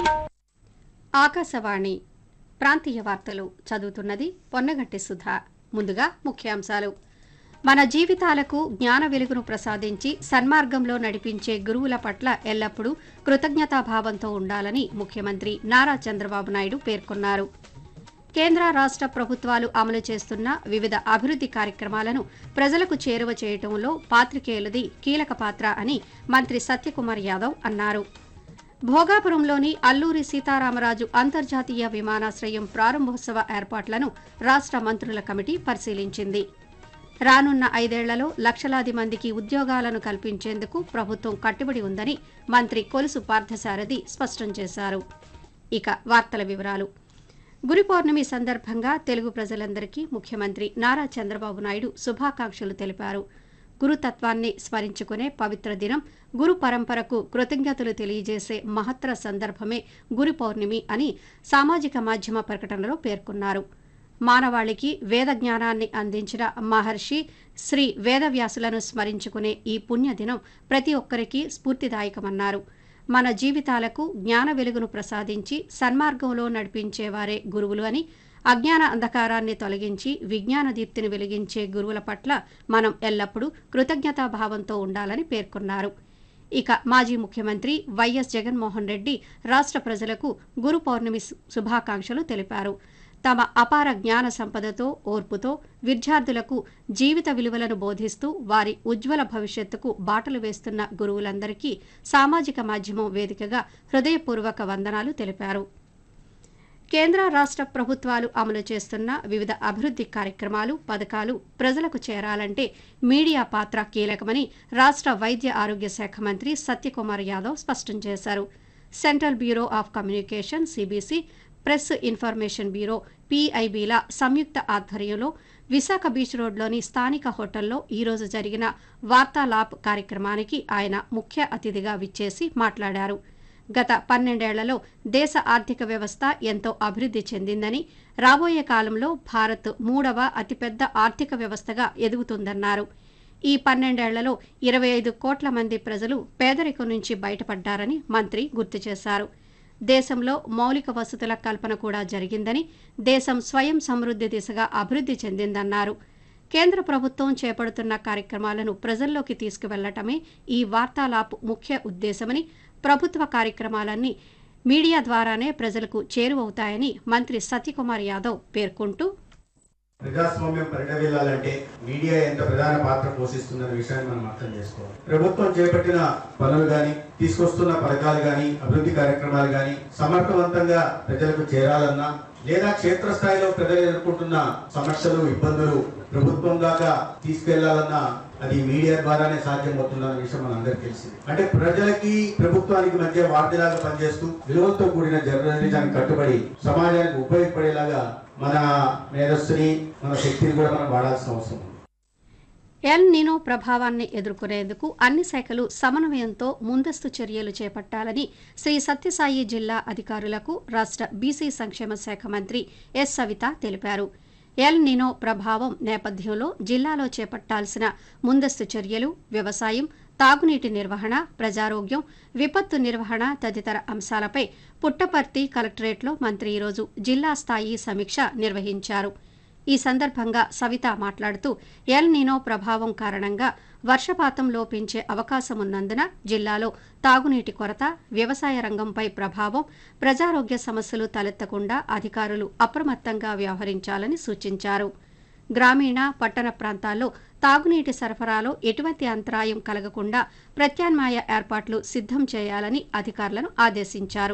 ఆకాశవాణి ప్రాంతీయ వార్తలు చదువుతున్నది పొన్నగంటి సుధా ముందుగా ముఖ్యాంశాలు మన జీవితాలకు జ్ఞాన వెలుగును ప్రసాదించి సన్మార్గంలో నడిపించే గురువుల పట్ల ఎల్లప్పుడూ కృతజ్ఞతాభావంతో ఉండాలని ముఖ్యమంత్రి నారా చంద్రబాబు నాయుడు పేర్కొన్నారు కేంద్ర రాష్ట ప్రభుత్వాలు అమలు చేస్తున్న వివిధ అభివృద్ది కార్యక్రమాలను ప్రజలకు చేరువ చేయటంలో పాత్రికేయులది కీలక పాత్ర అని మంత్రి సత్యకుమార్ యాదవ్ అన్నారు భోగాపురంలోని అల్లూరి సీతారామరాజు అంతర్జాతీయ విమానాశ్రయం ప్రారంభోత్సవ ఏర్పాట్లను రాష్ట మంత్రుల కమిటీ పరిశీలించింది రానున్న ఐదేళ్లలో లక్షలాది మందికి ఉద్యోగాలను కల్పించేందుకు ప్రభుత్వం కట్టుబడి ఉందని మంత్రి కొలుసు పార్థసారథి స్పష్టం చేశారు ఇక వార్తల వివరాలు గురు పౌర్ణమి సందర్భంగా తెలుగు ప్రజలందరికీ ముఖ్యమంత్రి నారా చంద్రబాబు నాయుడు శుభాకాంక్షలు తెలిపారు గురుతత్వాన్ని స్మరించుకునే పవిత్ర దినం గురు పరంపరకు కృతజ్ఞతలు తెలియజేసే మహత్తర సందర్భమే గురు పౌర్ణమి అని సామాజిక మాధ్యమ ప్రకటనలో పేర్కొన్నారు మానవాళికి వేద జ్ఞానాన్ని అందించిన మహర్షి శ్రీ వేదవ్యాసులను స్మరించుకునే ఈ పుణ్యదినం ప్రతి ఒక్కరికి స్ఫూర్తిదాయకమన్నారు మన జీవితాలకు జ్ఞాన వెలుగును ప్రసాదించి సన్మార్గంలో నడిపించేవారే గురువులు అని అజ్ఞాన అంధకారాన్ని తొలగించి విజ్ఞాన దీప్తిని వెలిగించే గురువుల పట్ల మనం ఎల్లప్పుడూ కృతజ్ఞతాభావంతో ఉండాలని పేర్కొన్నారు ఇక మాజీ ముఖ్యమంత్రి వైఎస్ జగన్మోహన్ రెడ్డి రాష్ట్ర ప్రజలకు గురు పౌర్ణమి శుభాకాంక్షలు తెలిపారు తమ అపార జ్ఞాన సంపదతో ఓర్పుతో విద్యార్థులకు జీవిత విలువలను బోధిస్తూ వారి ఉజ్వల భవిష్యత్తుకు బాటలు వేస్తున్న గురువులందరికీ సామాజిక మాధ్యమం వేదికగా హృదయపూర్వక వందనాలు తెలిపారు కేంద్ర రాష్ట్ర ప్రభుత్వాలు అమలు చేస్తున్న వివిధ అభివృద్ది కార్యక్రమాలు పథకాలు ప్రజలకు చేరాలంటే మీడియా పాత్ర కీలకమని రాష్ట్ర వైద్య ఆరోగ్య శాఖ మంత్రి సత్యకుమార్ యాదవ్ స్పష్టం చేశారు central bureau of communication C B C press information bureau పీఐబీల సంయుక్త ఆధ్వర్యంలో విశాఖ బీచ్ రోడ్లోని స్థానిక హోటల్లో ఈరోజు జరిగిన వార్తాలాప్ కార్యక్రమానికి ఆయన ముఖ్య అతిథిగా విచ్చేసి మాట్లాడారు గత పన్నెండేళ్లలో దేశ ఆర్థిక వ్యవస్థ ఎంతో అభివృద్ది చెందిందని రాబోయే కాలంలో భారత్ మూడవ అతిపెద్ద ఆర్థిక వ్యవస్థగా ఎదుగుతుందన్నారు ఈ పన్నెండేళ్లలో ఇరవై ఐదు కోట్ల మంది ప్రజలు పేదరికం నుంచి బయటపడ్డారని మంత్రి గుర్తు చేశారు దేశంలో మౌలిక వసతుల కల్పన కూడా జరిగిందని దేశం స్వయం సమృద్ది దిశగా అభివృద్ది చెందిందన్నారు కేంద్ర ప్రభుత్వం చేపడుతున్న కార్యక్రమాలను ప్రజల్లోకి తీసుకువెళ్లటమే ఈ వార్తాలాప్ ముఖ్య ఉద్దేశమని ప్రభుత్వ కార్యక్రమాలన్నీ మీడియా ద్వారానే ప్రజలకు చేరువవుతాయని మంత్రి సత్యకుమార్ యాదవ్ పేర్కొంటూ ప్రజాస్వామ్యం పరిడవిల్లాలంటే మీడియా ఎంత ప్రధాన పాత్ర పోషిస్తుందన్న విషయాన్ని మనం అర్థం చేసుకోవాలి ప్రభుత్వం చేపట్టిన పనులు గాని తీసుకొస్తున్న పథకాలు గాని అభివృద్ధి కార్యక్రమాలు గాని సమర్థవంతంగా ప్రజలకు చేరాలన్నా లేదా క్షేత్రస్థాయిలో ప్రజలు ఎదుర్కొంటున్న సమస్యలు ఇబ్బందులు ప్రభుత్వం దాకా తీసుకెళ్లాలన్నా అది మీడియా ద్వారానే సాధ్యమవుతుందన్న విషయం మనందరికీ తెలిసింది అంటే ప్రజలకి ప్రభుత్వానికి మధ్య వార్తలాగా పనిచేస్తూ విలువలతో కూడిన జర్నలిజానికి కట్టుబడి సమాజానికి ఉపయోగపడేలాగా మన మేధస్సుని మన శక్తిని కూడా మనం వాడాల్సిన అవసరం ఉంది ఎల్ నినో ప్రభావాన్ని ఎదుర్కొనేందుకు అన్ని శాఖలు సమన్వయంతో ముందస్తు చర్యలు చేపట్టాలని శ్రీ సత్యసాయి జిల్లా అధికారులకు రాష్ట్ర బీసీ సంక్షేమ శాఖ మంత్రి ఎస్ సవిత తెలిపారు ఎల్ నినో ప్రభావం నేపథ్యంలో జిల్లాలో చేపట్టాల్సిన ముందస్తు చర్యలు వ్యవసాయం తాగునీటి నిర్వహణ ప్రజారోగ్యం విపత్తు నిర్వహణ తదితర అంశాలపై పుట్టపర్తి కలెక్టరేట్లో మంత్రి ఈరోజు జిల్లా స్థాయి సమీక్ష నిర్వహించారు ఈ సందర్భంగా సవిత మాట్లాడుతూ ఎల్ నినో ప్రభావం కారణంగా వర్షపాతం లోపించే అవకాశమున్నందున జిల్లాలో తాగునీటి కొరత వ్యవసాయ రంగంపై ప్రభావం ప్రజారోగ్య సమస్యలు తలెత్తకుండా అధికారులు అప్రమత్తంగా వ్యవహరించాలని సూచించారు గ్రామీణ పట్టణ ప్రాంతాల్లో తాగునీటి సరఫరాలో ఎటువంటి అంతరాయం కలగకుండా ప్రత్యామ్నాయ ఏర్పాట్లు సిద్ధం చేయాలని అధికారులను ఆదేశించారు